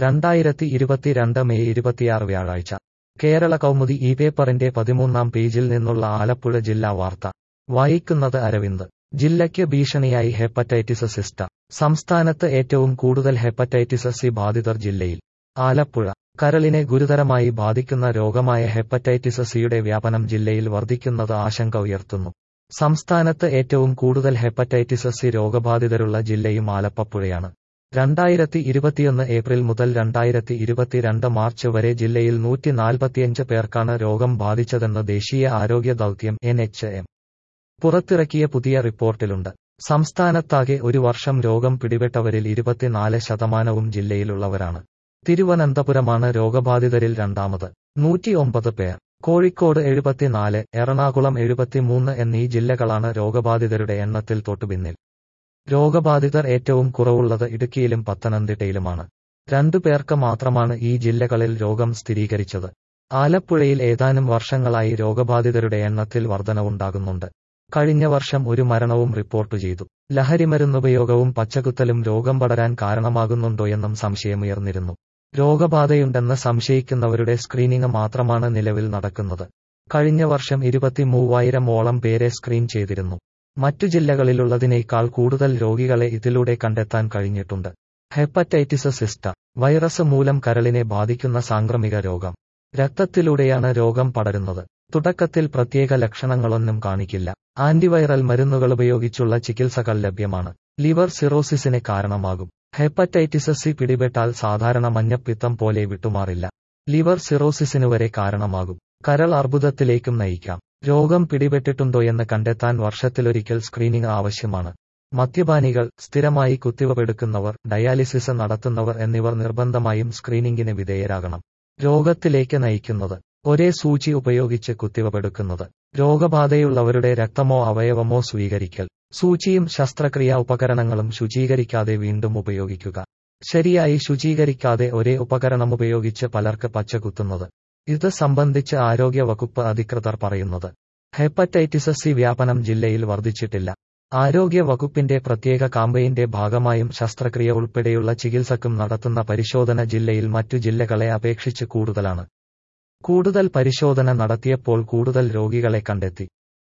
രണ്ടായിരത്തി ഇരുപത്തിരണ്ട് മെയ് ഇരുപത്തിയാറ് വ്യാഴാഴ്ച കേരള കൗമുദി ഈ പേപ്പറിന്റെ പതിമൂന്നാം പേജിൽ നിന്നുള്ള ആലപ്പുഴ ജില്ലാ വാർത്ത വായിക്കുന്നത് അരവിന്ദ് ജില്ലയ്ക്ക് ഭീഷണിയായി ഹെപ്പറ്റൈറ്റിസ് സിസ്റ്റ സംസ്ഥാനത്ത് ഏറ്റവും കൂടുതൽ ഹെപ്പറ്റൈറ്റിസ് സി ബാധിതർ ജില്ലയിൽ ആലപ്പുഴ കരളിനെ ഗുരുതരമായി ബാധിക്കുന്ന രോഗമായ ഹെപ്പറ്റൈറ്റിസ് സിയുടെ വ്യാപനം ജില്ലയിൽ വർദ്ധിക്കുന്നത് ആശങ്ക ഉയർത്തുന്നു സംസ്ഥാനത്ത് ഏറ്റവും കൂടുതൽ ഹെപ്പറ്റൈറ്റിസ് സി രോഗബാധിതരുള്ള ജില്ലയും ആലപ്പുഴയാണ് രണ്ടായിരത്തി ഇരുപത്തിയൊന്ന് ഏപ്രിൽ മുതൽ രണ്ടായിരത്തി ഇരുപത്തിരണ്ട് മാർച്ച് വരെ ജില്ലയിൽ നൂറ്റി നാൽപ്പത്തിയഞ്ച് പേർക്കാണ് രോഗം ബാധിച്ചതെന്ന് ദേശീയ ആരോഗ്യ ദൗത്യം എൻ എച്ച് എം പുറത്തിറക്കിയ പുതിയ റിപ്പോർട്ടിലുണ്ട് സംസ്ഥാനത്താകെ ഒരു വർഷം രോഗം പിടിപെട്ടവരിൽ ഇരുപത്തിനാല് ശതമാനവും ജില്ലയിലുള്ളവരാണ് തിരുവനന്തപുരമാണ് രോഗബാധിതരിൽ രണ്ടാമത് നൂറ്റിയൊമ്പത് പേർ കോഴിക്കോട് എഴുപത്തിനാല് എറണാകുളം എഴുപത്തിമൂന്ന് എന്നീ ജില്ലകളാണ് രോഗബാധിതരുടെ എണ്ണത്തിൽ തൊട്ടുപിന്നിൽ രോഗബാധിതർ ഏറ്റവും കുറവുള്ളത് ഇടുക്കിയിലും പത്തനംതിട്ടയിലുമാണ് രണ്ടു പേർക്ക് മാത്രമാണ് ഈ ജില്ലകളിൽ രോഗം സ്ഥിരീകരിച്ചത് ആലപ്പുഴയിൽ ഏതാനും വർഷങ്ങളായി രോഗബാധിതരുടെ എണ്ണത്തിൽ വർധനവുണ്ടാകുന്നുണ്ട് കഴിഞ്ഞ വർഷം ഒരു മരണവും റിപ്പോർട്ട് ചെയ്തു ലഹരിമരുന്നുപയോഗവും പച്ചകുത്തലും രോഗം പടരാൻ കാരണമാകുന്നുണ്ടോയെന്നും സംശയമുയർന്നിരുന്നു രോഗബാധയുണ്ടെന്ന് സംശയിക്കുന്നവരുടെ സ്ക്രീനിംഗ് മാത്രമാണ് നിലവിൽ നടക്കുന്നത് കഴിഞ്ഞ വർഷം ഇരുപത്തിമൂവായിരം ഓളം പേരെ സ്ക്രീൻ ചെയ്തിരുന്നു മറ്റു ജില്ലകളിലുള്ളതിനേക്കാൾ കൂടുതൽ രോഗികളെ ഇതിലൂടെ കണ്ടെത്താൻ കഴിഞ്ഞിട്ടുണ്ട് ഹെപ്പറ്റൈറ്റിസ് സിസ്റ്റ വൈറസ് മൂലം കരളിനെ ബാധിക്കുന്ന സാംക്രമിക രോഗം രക്തത്തിലൂടെയാണ് രോഗം പടരുന്നത് തുടക്കത്തിൽ പ്രത്യേക ലക്ഷണങ്ങളൊന്നും കാണിക്കില്ല ആന്റിവൈറൽ മരുന്നുകൾ ഉപയോഗിച്ചുള്ള ചികിത്സകൾ ലഭ്യമാണ് ലിവർ സിറോസിസിന് കാരണമാകും ഹെപ്പറ്റൈറ്റിസ് സി പിടിപെട്ടാൽ സാധാരണ മഞ്ഞപ്പിത്തം പോലെ വിട്ടുമാറില്ല ലിവർ സിറോസിസിന് വരെ കാരണമാകും കരൾ അർബുദത്തിലേക്കും നയിക്കാം രോഗം പിടിപെട്ടിട്ടുണ്ടോയെന്ന് കണ്ടെത്താൻ വർഷത്തിലൊരിക്കൽ സ്ക്രീനിംഗ് ആവശ്യമാണ് മദ്യപാനികൾ സ്ഥിരമായി കുത്തിവെപ്പെടുക്കുന്നവർ ഡയാലിസിസ് നടത്തുന്നവർ എന്നിവർ നിർബന്ധമായും സ്ക്രീനിംഗിന് വിധേയരാകണം രോഗത്തിലേക്ക് നയിക്കുന്നത് ഒരേ സൂചി ഉപയോഗിച്ച് കുത്തിവെപ്പെടുക്കുന്നത് രോഗബാധയുള്ളവരുടെ രക്തമോ അവയവമോ സ്വീകരിക്കൽ സൂചിയും ശസ്ത്രക്രിയാ ഉപകരണങ്ങളും ശുചീകരിക്കാതെ വീണ്ടും ഉപയോഗിക്കുക ശരിയായി ശുചീകരിക്കാതെ ഒരേ ഉപകരണം ഉപയോഗിച്ച് പലർക്ക് പച്ചകുത്തുന്നത് ഇത് സംബന്ധിച്ച് ആരോഗ്യ വകുപ്പ് അധികൃതർ പറയുന്നത് ഹെപ്പറ്റൈറ്റിസ് സി വ്യാപനം ജില്ലയിൽ വർദ്ധിച്ചിട്ടില്ല ആരോഗ്യ വകുപ്പിന്റെ പ്രത്യേക കാമ്പയിന്റെ ഭാഗമായും ശസ്ത്രക്രിയ ഉൾപ്പെടെയുള്ള ചികിത്സക്കും നടത്തുന്ന പരിശോധന ജില്ലയിൽ മറ്റു ജില്ലകളെ അപേക്ഷിച്ച് കൂടുതലാണ് കൂടുതൽ പരിശോധന നടത്തിയപ്പോൾ കൂടുതൽ രോഗികളെ കണ്ടെത്തി